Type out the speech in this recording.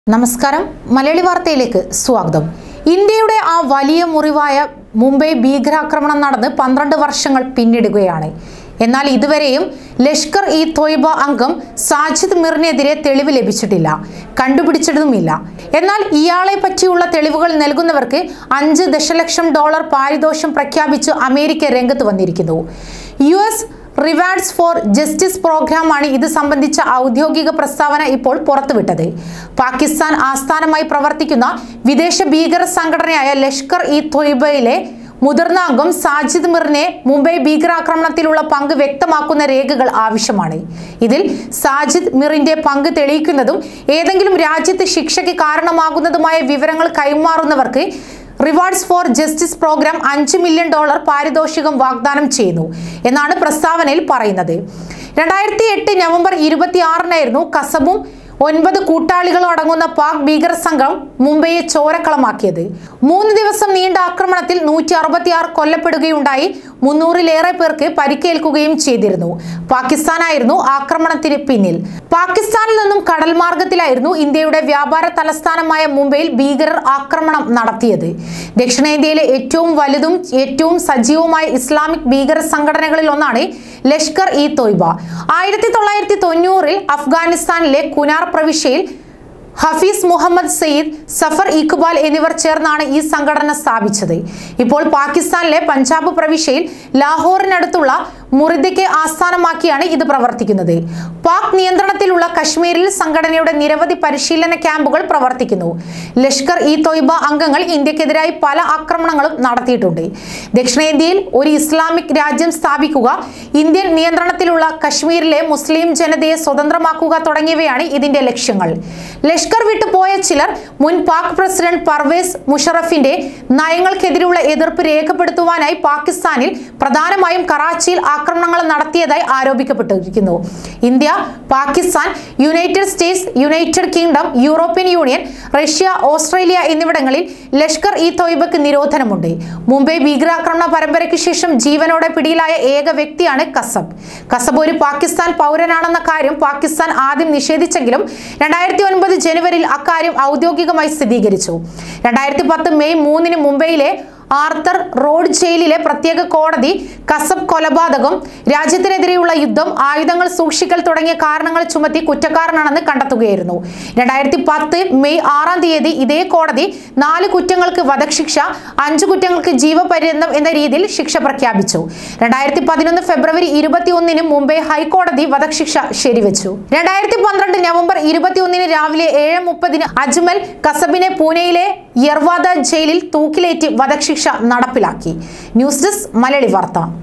നമസ്കാരം മലയാളി വാർത്തയിലേക്ക് സ്വാഗതം ഇന്ത്യയുടെ ആ വലിയ മുറിവായ മുംബൈ ഭീകരാക്രമണം നടന്ന് പന്ത്രണ്ട് വർഷങ്ങൾ പിന്നിടുകയാണ് എന്നാൽ ഇതുവരെയും ലഷ്കർ ഇ തോയ്ബ അംഗം സാജിദ് മിറിനെതിരെ തെളിവ് ലഭിച്ചിട്ടില്ല കണ്ടുപിടിച്ചതുമില്ല എന്നാൽ ഇയാളെ പറ്റിയുള്ള തെളിവുകൾ നൽകുന്നവർക്ക് അഞ്ച് ദശലക്ഷം ഡോളർ പാരിതോഷം പ്രഖ്യാപിച്ച് അമേരിക്ക രംഗത്ത് വന്നിരിക്കുന്നു U S rewards for justice പ്രോഗ്രാമാണ് ഇത് സംബന്ധിച്ച ഔദ്യോഗിക പ്രസ്താവന ഇപ്പോൾ പുറത്തുവിട്ടത് പാകിസ്ഥാൻ ആസ്ഥാനമായി പ്രവർത്തിക്കുന്ന വിദേശ ഭീകര സംഘടനയായ ലഷ്കർ ഇ തൊയ്ബയിലെ മുതിർന്ന അംഗം സാജിദ് മിറിനെ മുംബൈ ഭീകരാക്രമണത്തിലുള്ള പങ്ക് വ്യക്തമാക്കുന്ന രേഖകൾ ആവശ്യമാണ് ഇതിൽ സാജിദ് മിറിന്റെ പങ്ക് തെളിയിക്കുന്നതും ഏതെങ്കിലും രാജ്യത്ത് ശിക്ഷയ്ക്ക് കാരണമാകുന്നതുമായ വിവരങ്ങൾ കൈമാറുന്നവർക്ക് റിവാർഡ്സ് ഫോർ ജസ്റ്റിസ് പ്രോഗ്രാം അഞ്ച് മില്യൺ ഡോളർ പാരിതോഷികം വാഗ്ദാനം ചെയ്യുന്നു എന്നാണ് പ്രസ്താവനയിൽ പറയുന്നത് രണ്ടായിരത്തി എട്ട് നവംബർ ഇരുപത്തിയാറിനായിരുന്നു കസബും ഒൻപത് കൂട്ടാളികളും അടങ്ങുന്ന പാക് ഭീകര സംഘം മുംബൈയെ ചോരക്കളമാക്കിയത് മൂന്ന് ദിവസം നീണ്ട ആക്രമണത്തിൽ നൂറ്റി അറുപത്തിയാറ് കൊല്ലപ്പെടുകയുണ്ടായി മുന്നൂറിലേറെ പേർക്ക് പരിക്കേൽക്കുകയും ചെയ്തിരുന്നു പാകിസ്ഥാനായിരുന്നു ആക്രമണത്തിന് പിന്നിൽ പാകിസ്ഥാനിൽ നിന്നും കടൽ മാർഗത്തിലായിരുന്നു ഇന്ത്യയുടെ വ്യാപാര തലസ്ഥാനമായ മുംബൈയിൽ ഭീകരർ ആക്രമണം നടത്തിയത് ദക്ഷിണേന്ത്യയിലെ ഏറ്റവും വലുതും ഏറ്റവും സജീവമായ ഇസ്ലാമിക് ഭീകര സംഘടനകളിൽ ഒന്നാണ് ലഷ്കർ ഇ തോയ്ബ ആയിരത്തി തൊള്ളായിരത്തി തൊണ്ണൂറിൽ അഫ്ഗാനിസ്ഥാനിലെ കുനാർ പ്രവിശ്യയിൽ ഹഫീസ് മുഹമ്മദ് സയ്യിദ് സഫർ ഇഖ്ബാൽ എന്നിവർ ചേർന്നാണ് ഈ സംഘടന സ്ഥാപിച്ചത് ഇപ്പോൾ പാകിസ്ഥാനിലെ പഞ്ചാബ് പ്രവിശ്യയിൽ ലാഹോറിനടുത്തുള്ള മുറിദയ്ക്ക് ആസ്ഥാനമാക്കിയാണ് ഇത് പ്രവർത്തിക്കുന്നത് പാക് നിയന്ത്രണത്തിലുള്ള കശ്മീരിൽ സംഘടനയുടെ നിരവധി പരിശീലന ക്യാമ്പുകൾ പ്രവർത്തിക്കുന്നു ലഷ്കർ ഇ തോയ്ബ അംഗങ്ങൾ ഇന്ത്യക്കെതിരായി പല ആക്രമണങ്ങളും നടത്തിയിട്ടുണ്ട് ദക്ഷിണേന്ത്യയിൽ ഒരു ഇസ്ലാമിക് രാജ്യം സ്ഥാപിക്കുക ഇന്ത്യൻ നിയന്ത്രണത്തിലുള്ള കശ്മീരിലെ മുസ്ലിം ജനതയെ സ്വതന്ത്രമാക്കുക തുടങ്ങിയവയാണ് ഇതിന്റെ ലക്ഷ്യങ്ങൾ ലഷ്കർ വിട്ടു പോയ ചിലർ മുൻ പാക് പ്രസിഡന്റ് പർവേസ് മുഷറഫിന്റെ നയങ്ങൾക്കെതിരെയുള്ള എതിർപ്പ് രേഖപ്പെടുത്തുവാനായി പാകിസ്ഥാനിൽ പ്രധാനമായും കറാച്ചിയിൽ ആക്രമണങ്ങൾ നടത്തിയതായി ആരോപിക്കപ്പെട്ടിരിക്കുന്നു India Pakistan United States United Kingdom European Union Russia Australia എന്നിവിടങ്ങളിൽ ലഷ്കർ ഇ തോയ്ബക്ക് നിരോധനമുണ്ട് മുംബൈ ഭീകരാക്രമണ പരമ്പരയ്ക്ക് ശേഷം ജീവനോടെ പിടിയിലായ ഏക വ്യക്തിയാണ് കസബ് കസബ് ഒരു പാകിസ്ഥാൻ പൗരനാണെന്ന കാര്യം പാകിസ്ഥാൻ ആദ്യം നിഷേധിച്ചെങ്കിലും രണ്ടായിരത്തി ഒൻപത് ജനുവരിയിൽ അക്കാര്യം ഔദ്യോഗികമായി സ്ഥിരീകരിച്ചു രണ്ടായിരത്തി പത്ത് മെയ് മൂന്നിന് മുംബൈയിലെ ആർത്തർ റോഡ് ജയിലിലെ പ്രത്യേക കോടതി കസബ് കൊലപാതകം രാജ്യത്തിനെതിരെയുള്ള യുദ്ധം ആയുധങ്ങൾ സൂക്ഷിക്കൽ തുടങ്ങിയ കാരണങ്ങൾ ചുമത്തി കുറ്റക്കാരനാണെന്ന് കണ്ടെത്തുകയായിരുന്നു രണ്ടായിരത്തി പത്ത് മെയ് ആറാം തീയതി ഇതേ കോടതി നാല് കുറ്റങ്ങൾക്ക് വധശിക്ഷ അഞ്ച് കുറ്റങ്ങൾക്ക് ജീവപര്യന്തം എന്ന രീതിയിൽ ശിക്ഷ പ്രഖ്യാപിച്ചു രണ്ടായിരത്തി പതിനൊന്ന് ഫെബ്രുവരി ഇരുപത്തി ഒന്നിന് മുംബൈ ഹൈക്കോടതി വധശിക്ഷ ശരിവെച്ചു രണ്ടായിരത്തി പന്ത്രണ്ട് നവംബർ ഇരുപത്തിയൊന്നിന് രാവിലെ ഏഴ് മുപ്പതിന് അജ്മൽ കസബിനെ പൂനെയിലെ യർവാദ ജയിലിൽ തൂക്കിലേറ്റ് വധശിക്ഷ നടപ്പിലാക്കി ന്യൂസ് ഡെസ്ക് മലയാളി വാർത്ത